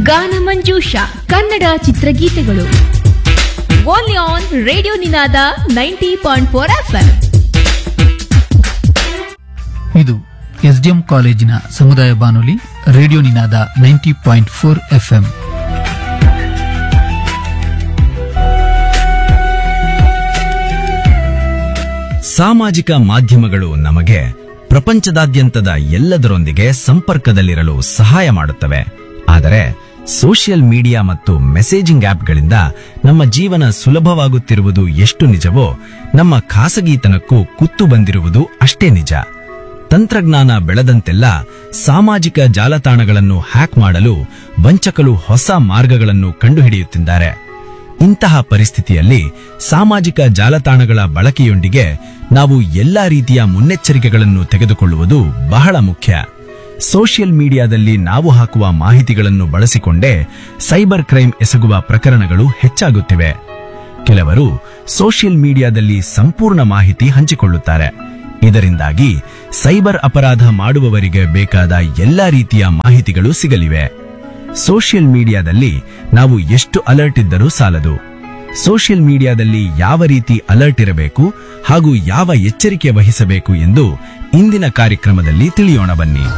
ಗಾನ ಮಂಜೂಷ ಕನ್ನಡ ಚಿತ್ರಗೀತೆಗಳು only on radio Ninada ninety point four FM ಇದು ಎಸ್ಡಿಎಂ ಕಾಲೇಜಿನ ಸಮುದಾಯ ಬಾನುಲಿ radio Ninada ninety point four FM ಸಾಮಾಜಿಕ ಮಾಧ್ಯಮಗಳು ನಮಗೆ ಪ್ರಪಂಚದಾದ್ಯಂತದ ಎಲ್ಲದರೊಂದಿಗೆ ಸಂಪರ್ಕದಲ್ಲಿರಲು ಸಹಾಯ ಮಾಡುತ್ತವೆ ಆದರೆ ಸೋಷಿಯಲ್ ಮೀಡಿಯಾ ಮತ್ತು ಮೆಸೇಜಿಂಗ್ ಆಪ್ಗಳಿಂದ ನಮ್ಮ ಜೀವನ ಸುಲಭವಾಗುತ್ತಿರುವುದು ಎಷ್ಟು ನಿಜವೋ ನಮ್ಮ ಖಾಸಗಿತನಕ್ಕೂ ಕುತ್ತು ಬಂದಿರುವುದು ಅಷ್ಟೇ ನಿಜ ತಂತ್ರಜ್ಞಾನ ಬೆಳೆದಂತೆಲ್ಲ ಸಾಮಾಜಿಕ ಜಾಲತಾಣಗಳನ್ನು ಹ್ಯಾಕ್ ಮಾಡಲು ವಂಚಕರು ಹೊಸ ಮಾರ್ಗಗಳನ್ನು ಕಂಡುಹಿಡಿಯುತ್ತಿದ್ದಾರೆ ಇಂತಹ ಪರಿಸ್ಥಿತಿಯಲ್ಲಿ ಸಾಮಾಜಿಕ ಜಾಲತಾಣಗಳ ಬಳಕೆಯೊಂದಿಗೆ ನಾವು ಎಲ್ಲಾ ರೀತಿಯ ಮುನ್ನೆಚ್ಚರಿಕೆಗಳನ್ನು ತೆಗೆದುಕೊಳ್ಳುವುದು ಬಹಳ ಮುಖ್ಯ ಸೋಷಿಯಲ್ ಮೀಡಿಯಾದಲ್ಲಿ ನಾವು ಹಾಕುವ ಮಾಹಿತಿಗಳನ್ನು ಬಳಸಿಕೊಂಡೇ ಸೈಬರ್ ಕ್ರೈಮ್ ಎಸಗುವ ಪ್ರಕರಣಗಳು ಹೆಚ್ಚಾಗುತ್ತಿವೆ ಕೆಲವರು ಸೋಷಿಯಲ್ ಮೀಡಿಯಾದಲ್ಲಿ ಸಂಪೂರ್ಣ ಮಾಹಿತಿ ಹಂಚಿಕೊಳ್ಳುತ್ತಾರೆ ಇದರಿಂದಾಗಿ ಸೈಬರ್ ಅಪರಾಧ ಮಾಡುವವರಿಗೆ ಬೇಕಾದ ಎಲ್ಲಾ ರೀತಿಯ ಮಾಹಿತಿಗಳು ಸಿಗಲಿವೆ ಸೋಷಿಯಲ್ ಮೀಡಿಯಾದಲ್ಲಿ ನಾವು ಎಷ್ಟು ಅಲರ್ಟ್ ಇದ್ದರೂ ಸಾಲದು ಸೋಷಿಯಲ್ ಮೀಡಿಯಾದಲ್ಲಿ ಯಾವ ರೀತಿ ಅಲರ್ಟ್ ಇರಬೇಕು ಹಾಗೂ ಯಾವ ಎಚ್ಚರಿಕೆ ವಹಿಸಬೇಕು ಎಂದು ಇಂದಿನ ಕಾರ್ಯಕ್ರಮದಲ್ಲಿ ತಿಳಿಯೋಣ ಬನ್ನಿ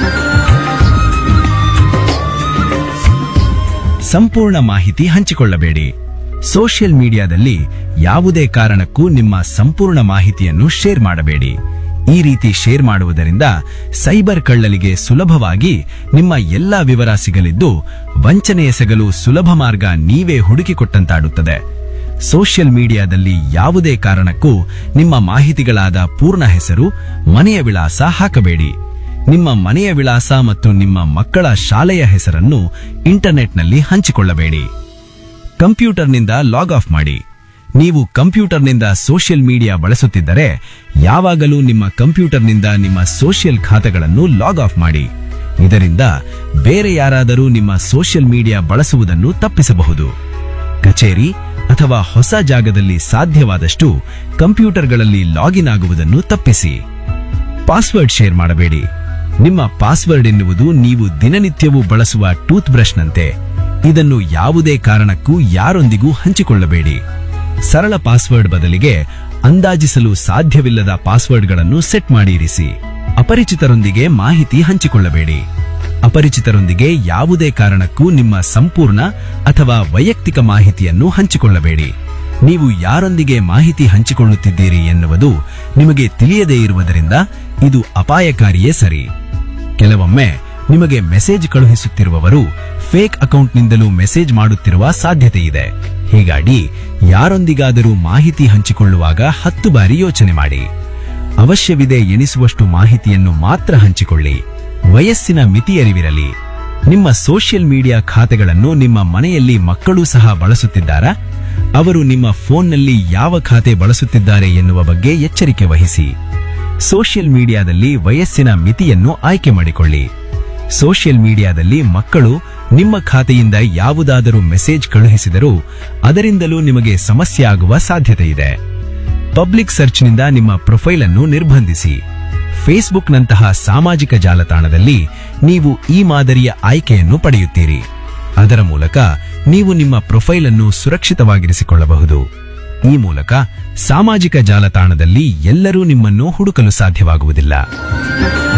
ಸಂಪೂರ್ಣ ಮಾಹಿತಿ ಹಂಚಿಕೊಳ್ಳಬೇಡಿ ಸೋಷಿಯಲ್ ಮೀಡಿಯಾದಲ್ಲಿ ಯಾವುದೇ ಕಾರಣಕ್ಕೂ ನಿಮ್ಮ ಸಂಪೂರ್ಣ ಮಾಹಿತಿಯನ್ನು ಶೇರ್ ಮಾಡಬೇಡಿ ಈ ರೀತಿ ಶೇರ್ ಮಾಡುವುದರಿಂದ ಸೈಬರ್ ಕಳ್ಳಲಿಗೆ ಸುಲಭವಾಗಿ ನಿಮ್ಮ ಎಲ್ಲಾ ವಿವರ ಸಿಗಲಿದ್ದು ವಂಚನೆ ಎಸಗಲು ಸುಲಭ ಮಾರ್ಗ ನೀವೇ ಹುಡುಕಿಕೊಟ್ಟಂತಾಡುತ್ತದೆ ಸೋಷಿಯಲ್ ಮೀಡಿಯಾದಲ್ಲಿ ಯಾವುದೇ ಕಾರಣಕ್ಕೂ ನಿಮ್ಮ ಮಾಹಿತಿಗಳಾದ ಪೂರ್ಣ ಹೆಸರು ಮನೆಯ ವಿಳಾಸ ಹಾಕಬೇಡಿ ನಿಮ್ಮ ಮನೆಯ ವಿಳಾಸ ಮತ್ತು ನಿಮ್ಮ ಮಕ್ಕಳ ಶಾಲೆಯ ಹೆಸರನ್ನು ಇಂಟರ್ನೆಟ್ನಲ್ಲಿ ಹಂಚಿಕೊಳ್ಳಬೇಡಿ ಕಂಪ್ಯೂಟರ್ನಿಂದ ಲಾಗ್ ಆಫ್ ಮಾಡಿ ನೀವು ಕಂಪ್ಯೂಟರ್ನಿಂದ ಸೋಷಿಯಲ್ ಮೀಡಿಯಾ ಬಳಸುತ್ತಿದ್ದರೆ ಯಾವಾಗಲೂ ನಿಮ್ಮ ಕಂಪ್ಯೂಟರ್ನಿಂದ ನಿಮ್ಮ ಸೋಷಿಯಲ್ ಖಾತೆಗಳನ್ನು ಲಾಗ್ ಆಫ್ ಮಾಡಿ ಇದರಿಂದ ಬೇರೆ ಯಾರಾದರೂ ನಿಮ್ಮ ಸೋಷಿಯಲ್ ಮೀಡಿಯಾ ಬಳಸುವುದನ್ನು ತಪ್ಪಿಸಬಹುದು ಕಚೇರಿ ಅಥವಾ ಹೊಸ ಜಾಗದಲ್ಲಿ ಸಾಧ್ಯವಾದಷ್ಟು ಕಂಪ್ಯೂಟರ್ಗಳಲ್ಲಿ ಲಾಗಿನ್ ಆಗುವುದನ್ನು ತಪ್ಪಿಸಿ ಪಾಸ್ವರ್ಡ್ ಶೇರ್ ಮಾಡಬೇಡಿ ನಿಮ್ಮ ಪಾಸ್ವರ್ಡ್ ಎನ್ನುವುದು ನೀವು ದಿನನಿತ್ಯವೂ ಬಳಸುವ ಟೂತ್ ಬ್ರಷ್ನಂತೆ ಇದನ್ನು ಯಾವುದೇ ಕಾರಣಕ್ಕೂ ಯಾರೊಂದಿಗೂ ಹಂಚಿಕೊಳ್ಳಬೇಡಿ ಸರಳ ಪಾಸ್ವರ್ಡ್ ಬದಲಿಗೆ ಅಂದಾಜಿಸಲು ಸಾಧ್ಯವಿಲ್ಲದ ಪಾಸ್ವರ್ಡ್ಗಳನ್ನು ಸೆಟ್ ಮಾಡಿ ಇರಿಸಿ ಅಪರಿಚಿತರೊಂದಿಗೆ ಮಾಹಿತಿ ಹಂಚಿಕೊಳ್ಳಬೇಡಿ ಅಪರಿಚಿತರೊಂದಿಗೆ ಯಾವುದೇ ಕಾರಣಕ್ಕೂ ನಿಮ್ಮ ಸಂಪೂರ್ಣ ಅಥವಾ ವೈಯಕ್ತಿಕ ಮಾಹಿತಿಯನ್ನು ಹಂಚಿಕೊಳ್ಳಬೇಡಿ ನೀವು ಯಾರೊಂದಿಗೆ ಮಾಹಿತಿ ಹಂಚಿಕೊಳ್ಳುತ್ತಿದ್ದೀರಿ ಎನ್ನುವುದು ನಿಮಗೆ ತಿಳಿಯದೇ ಇರುವುದರಿಂದ ಇದು ಅಪಾಯಕಾರಿಯೇ ಸರಿ ಕೆಲವೊಮ್ಮೆ ನಿಮಗೆ ಮೆಸೇಜ್ ಕಳುಹಿಸುತ್ತಿರುವವರು ಫೇಕ್ ಅಕೌಂಟ್ನಿಂದಲೂ ಮೆಸೇಜ್ ಮಾಡುತ್ತಿರುವ ಸಾಧ್ಯತೆ ಇದೆ ಹೀಗಾಗಿ ಯಾರೊಂದಿಗಾದರೂ ಮಾಹಿತಿ ಹಂಚಿಕೊಳ್ಳುವಾಗ ಹತ್ತು ಬಾರಿ ಯೋಚನೆ ಮಾಡಿ ಅವಶ್ಯವಿದೆ ಎನಿಸುವಷ್ಟು ಮಾಹಿತಿಯನ್ನು ಮಾತ್ರ ಹಂಚಿಕೊಳ್ಳಿ ವಯಸ್ಸಿನ ಮಿತಿಯರಿವಿರಲಿ ನಿಮ್ಮ ಸೋಷಿಯಲ್ ಮೀಡಿಯಾ ಖಾತೆಗಳನ್ನು ನಿಮ್ಮ ಮನೆಯಲ್ಲಿ ಮಕ್ಕಳೂ ಸಹ ಬಳಸುತ್ತಿದ್ದಾರಾ ಅವರು ನಿಮ್ಮ ಫೋನ್ನಲ್ಲಿ ಯಾವ ಖಾತೆ ಬಳಸುತ್ತಿದ್ದಾರೆ ಎನ್ನುವ ಬಗ್ಗೆ ಎಚ್ಚರಿಕೆ ವಹಿಸಿ ಸೋಷಿಯಲ್ ಮೀಡಿಯಾದಲ್ಲಿ ವಯಸ್ಸಿನ ಮಿತಿಯನ್ನು ಆಯ್ಕೆ ಮಾಡಿಕೊಳ್ಳಿ ಸೋಷಿಯಲ್ ಮೀಡಿಯಾದಲ್ಲಿ ಮಕ್ಕಳು ನಿಮ್ಮ ಖಾತೆಯಿಂದ ಯಾವುದಾದರೂ ಮೆಸೇಜ್ ಕಳುಹಿಸಿದರೂ ಅದರಿಂದಲೂ ನಿಮಗೆ ಸಮಸ್ಯೆ ಆಗುವ ಸಾಧ್ಯತೆ ಇದೆ ಪಬ್ಲಿಕ್ ಸರ್ಚ್ನಿಂದ ನಿಮ್ಮ ಪ್ರೊಫೈಲ್ ಅನ್ನು ನಿರ್ಬಂಧಿಸಿ ಫೇಸ್ಬುಕ್ನಂತಹ ಸಾಮಾಜಿಕ ಜಾಲತಾಣದಲ್ಲಿ ನೀವು ಈ ಮಾದರಿಯ ಆಯ್ಕೆಯನ್ನು ಪಡೆಯುತ್ತೀರಿ ಅದರ ಮೂಲಕ ನೀವು ನಿಮ್ಮ ಪ್ರೊಫೈಲ್ ಅನ್ನು ಸುರಕ್ಷಿತವಾಗಿರಿಸಿಕೊಳ್ಳಬಹುದು ಈ ಮೂಲಕ ಸಾಮಾಜಿಕ ಜಾಲತಾಣದಲ್ಲಿ ಎಲ್ಲರೂ ನಿಮ್ಮನ್ನು ಹುಡುಕಲು ಸಾಧ್ಯವಾಗುವುದಿಲ್ಲ